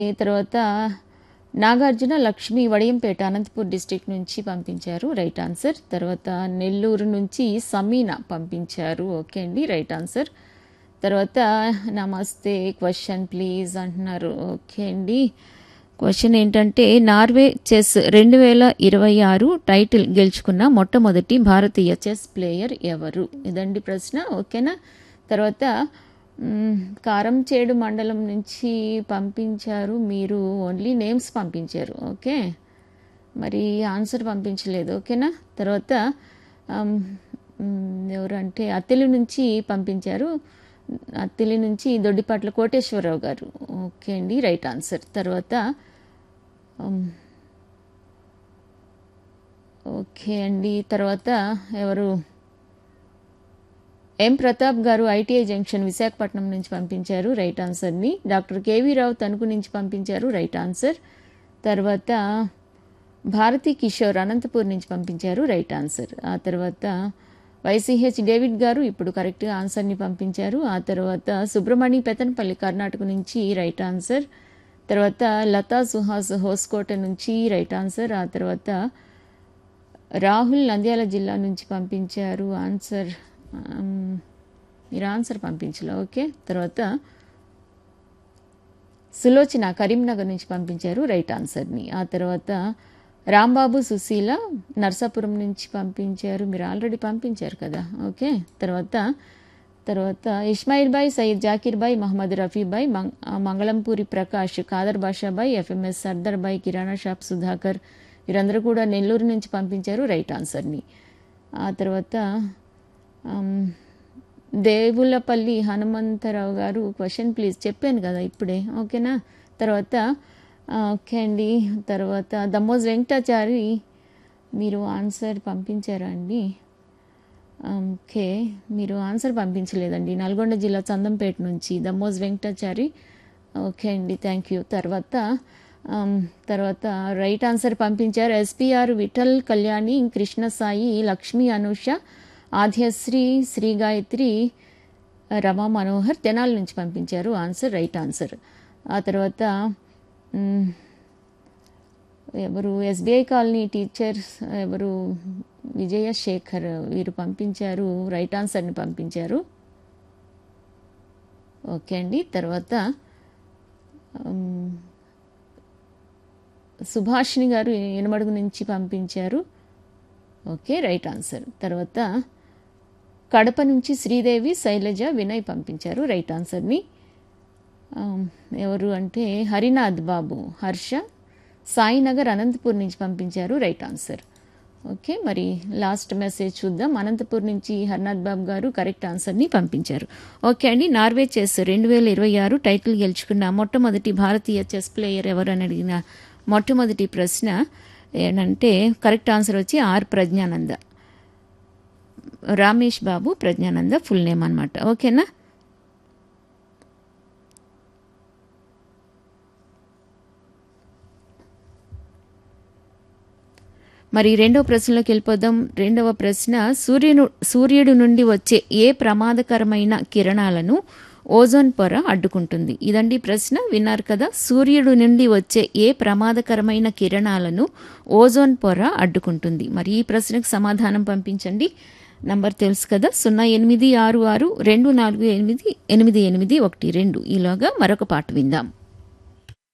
తర్వాత నాగార్జున లక్ష్మి వడియంపేట అనంతపూర్ డిస్టిక్ నుంచి పంపించారు రైట్ ఆన్సర్ తర్వాత నెల్లూరు నుంచి సమీనా పంపించారు ఓకే అండి రైట్ ఆన్సర్ తర్వాత నమస్తే క్వశ్చన్ ప్లీజ్ అంటున్నారు ఓకే అండి క్వశ్చన్ ఏంటంటే నార్వే చెస్ రెండు వేల ఇరవై ఆరు టైటిల్ గెలుచుకున్న మొట్టమొదటి భారతీయ చెస్ ప్లేయర్ ఎవరు ఇదండి ప్రశ్న ఓకేనా తర్వాత మ్, కారంచేడు మండలం నుంచి పంపించారు మీరు ఓన్లీ నేమ్స్ పంపించారు ఓకే మరి ఆన్సర్ పంపించలేదు ఓకేనా తర్వాత ఆమ్, మ్, ఎవరంటే అత్తిలి నుంచి పంపించారు అత్తిలి నుంచి దొడ్డిపాట్ల కోటేశ్వరరావు గారు ఓకే అండి రైట్ ఆన్సర్ తర్వాత ఆమ్, ఓకే అండి తర్వాత ఎవరు ఎం ప్రతాప్ గారు ఐటీఐ జంక్షన్ విశాఖపట్నం నుంచి పంపించారు రైట్ ఆన్సర్ని డాక్టర్ కేవీ రావు తణుకు నుంచి పంపించారు రైట్ ఆన్సర్ తర్వాత భారతీ కిషోర్ అనంతపూర్ నుంచి పంపించారు రైట్ ఆన్సర్ ఆ తర్వాత వైసీహెచ్ డేవిడ్ గారు ఇప్పుడు కరెక్ట్గా ఆన్సర్ని పంపించారు ఆ తర్వాత సుబ్రహ్మణి పెతన్పల్లి కర్ణాటక నుంచి రైట్ ఆన్సర్ తర్వాత లతా సుహాస్ హోస్కోట నుంచి రైట్ ఆన్సర్ ఆ తర్వాత రాహుల్ నంద్యాల జిల్లా నుంచి పంపించారు ఆన్సర్ ఆమ్, మీరు ఆన్సర్ పంపించలే ఓకే తర్వాత సులోచన కరీంనగర్ నుంచి పంపించారు రైట్ ఆన్సర్ని ఆ తర్వాత రాంబాబు సుశీల నర్సాపురం నుంచి పంపించారు మీరు ఆల్రెడీ పంపించారు కదా ఓకే తర్వాత తర్వాత ఇస్మాయిల్ బాయ్ సయ్యద్ జాకీర్ బాయ్ మహమ్మద్ రఫీ బాయ్ మంగ్ ఆ, మంగళంపూరి ప్రకాష్ కాదర్ బాషా బాయ్ ఎఫ్ఎంఎస్ సర్దార్ బాయ్ కిరాణా షాప్ సుధాకర్ వీరందరూ కూడా నెల్లూరు నుంచి పంపించారు రైట్ ఆన్సర్ని ఆ తర్వాత ఆమ్, దేవులపల్లి హనుమంతరావు గారు క్వశ్చన్ ప్లీజ్ చెప్పాను కదా ఇప్పుడే ఓకేనా తర్వాత ఆ, ఓకే అండి తర్వాత దమ్మోజ్ వెంకటాచారి మీరు ఆన్సర్ పంపించారా అండి ఓకే మీరు ఆన్సర్ పంపించలేదండి నల్గొండ జిల్లా చందంపేట నుంచి దమ్మోజ్ వెంకటాచారి ఓకే అండి థ్యాంక్ యూ తర్వాత ఆమ్, తర్వాత రైట్ ఆన్సర్ పంపించారు ఎస్పీఆర్ విఠల్ కళ్యాణి కృష్ణ సాయి లక్ష్మీ అనుష ఆద్యశ్రీ శ్రీ గాయత్రి రమా మనోహర్ తెనాల నుంచి పంపించారు ఆన్సర్ రైట్ ఆన్సర్ ఆ తర్వాత మ్, ఎవరు ఎస్బీఐ కాలనీ టీచర్స్ ఎవరు విజయశేఖర్ వీరు పంపించారు రైట్ ఆన్సర్ని పంపించారు ఓకే అండి తర్వాత మ్, సుభాషిణి గారు ఎనమడుగు నుంచి పంపించారు ఓకే రైట్ ఆన్సర్ తర్వాత కడప నుంచి శ్రీదేవి శైలజ వినయ్ పంపించారు రైట్ ఆన్సర్ని ఆమ్, ఎవరు అంటే హరినాథ్ బాబు హర్ష సాయినగర్ అనంతపూర్ నుంచి పంపించారు రైట్ ఆన్సర్ ఓకే మరి లాస్ట్ మెసేజ్ చూద్దాం అనంతపూర్ నుంచి హర్నాథ్ బాబు గారు కరెక్ట్ ఆన్సర్ని పంపించారు ఓకే అండి నార్వే చెస్ రెండు వేల ఇరవై ఆరు టైటిల్ గెలుచుకున్న మొట్టమొదటి భారతీయ చెస్ ప్లేయర్ ఎవరు అని అడిగిన మొట్టమొదటి ప్రశ్న ఏంటంటే కరెక్ట్ ఆన్సర్ వచ్చి R Praggnanandhaa Ramesh Babu Praggnanandhaa full name అనమాట ఓకేనా మరి రెండవ ప్రశ్నలోకి వెళ్ళిపోదాం రెండవ ప్రశ్న సూర్యును సూర్యుడు నుండి వచ్చే ఏ ప్రమాదకరమైన కిరణాలను ఓజోన్ పొర అడ్డుకుంటుంది ఇదండి ప్రశ్న విన్నారు కదా సూర్యుడు నుండి వచ్చే ఏ ప్రమాదకరమైన కిరణాలను ఓజోన్ పొర అడ్డుకుంటుంది మరి ఈ ప్రశ్నకు సమాధానం పంపించండి నంబర్ తెలుసు కదా సున్నా ఎనిమిది ఆరు ఆరు రెండు నాలుగు ఎనిమిది ఎనిమిది ఎనిమిది ఒకటి రెండు ఈలోగా మరొక పాట విందాం